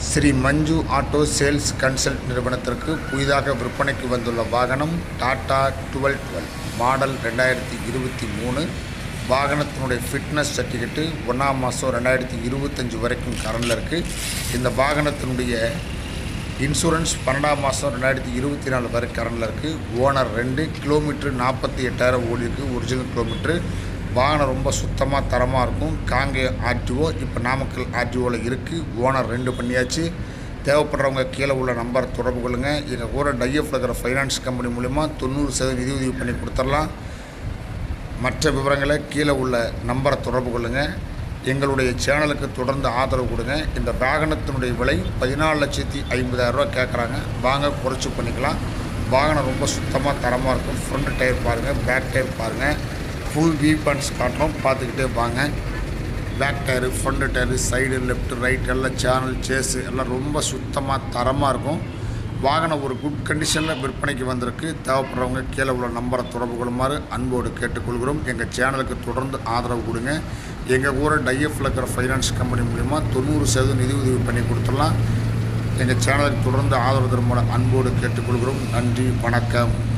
Sri Manju auto sales consult நிறுவனத்திற்கு புதிதாக விற்பனைக்கு வந்துள்ள வாகனம் டாடா டுவெல் டுவெல் மாடல் ரெண்டாயிரத்தி இருபத்தி மூணு வாகனத்தினுடைய ஃபிட்னஸ் சர்டிஃபிகேட்டு ஒன்றாம் மாதம் ரெண்டாயிரத்தி இருபத்தஞ்சி வரைக்கும் கரண்டில் இருக்குது இந்த வாகனத்தினுடைய இன்சூரன்ஸ் பன்னெண்டாம் மாதம் ரெண்டாயிரத்தி இருபத்தி நாலு வரை கரண்டில் இருக்குது ஓனர் ரெண்டு கிலோமீட்ரு நாற்பத்தி எட்டாயிரம் ஓடி இருக்குது ஒரிஜினல் கிலோமீட்ரு வாகனம் ரொம்ப சுத்தமாக தரமாக இருக்கும் காங்கே ஆர்டிஓ இப்போ நாமக்கல் ஆர்டிஓவில் இருக்குது ஓனர் ரெண்டு பண்ணியாச்சு தேவைப்படுறவங்க கீழே உள்ள நம்பர் தொடர்பு கொள்ளுங்கள் எங்கள் கூட டைஎஃப்ல இருக்கிற ஃபைனான்ஸ் கம்பெனி மூலிமா தொண்ணூறு சதவீதம் நிதி உதவி பண்ணி கொடுத்துடலாம் மற்ற விவரங்களை கீழே உள்ள நம்பரை தொடர்பு கொள்ளுங்கள் எங்களுடைய சேனலுக்கு தொடர்ந்து ஆதரவு கொடுங்க இந்த வாகனத்தினுடைய விலை பதினாலு லட்சத்தி ஐம்பதாயிரரூவா கேட்குறாங்க வாங்க குறைச்சி பண்ணிக்கலாம் வாகனம் ரொம்ப சுத்தமாக தரமாக இருக்கும் ஃப்ரண்ட் டயர் பாருங்கள் பேக் டயர் பாருங்கள் ஃபுல் வீப்பன்ஸ் காட்டுறோம் பார்த்துக்கிட்டே வாங்க back tyre front tyre side left right எல்லாம் சேனல் சேஸு எல்லாம் ரொம்ப சுத்தமாக தரமாக இருக்கும் வாகனம் ஒரு குட் கண்டிஷனில் விற்பனைக்கு வந்திருக்கு தேவைப்படுறவங்க கீழே உள்ள நம்பரை தொடர்பு கொள்ளுமாறு அன்போடு கேட்டுக்கொள்கிறோம் எங்கள் சேனலுக்கு தொடர்ந்து ஆதரவு கொடுங்க எங்கள் ஊரை டைஎஃப்ல இருக்கிற ஃபைனான்ஸ் கம்பெனி மூலிமா தொண்ணூறு சதவீதம் நிதி உதவி பண்ணி கொடுத்துடலாம் எங்கள் சேனலுக்கு தொடர்ந்து ஆதரவு தருமாறு அன்போடு கேட்டுக்கொள்கிறோம் நன்றி வணக்கம்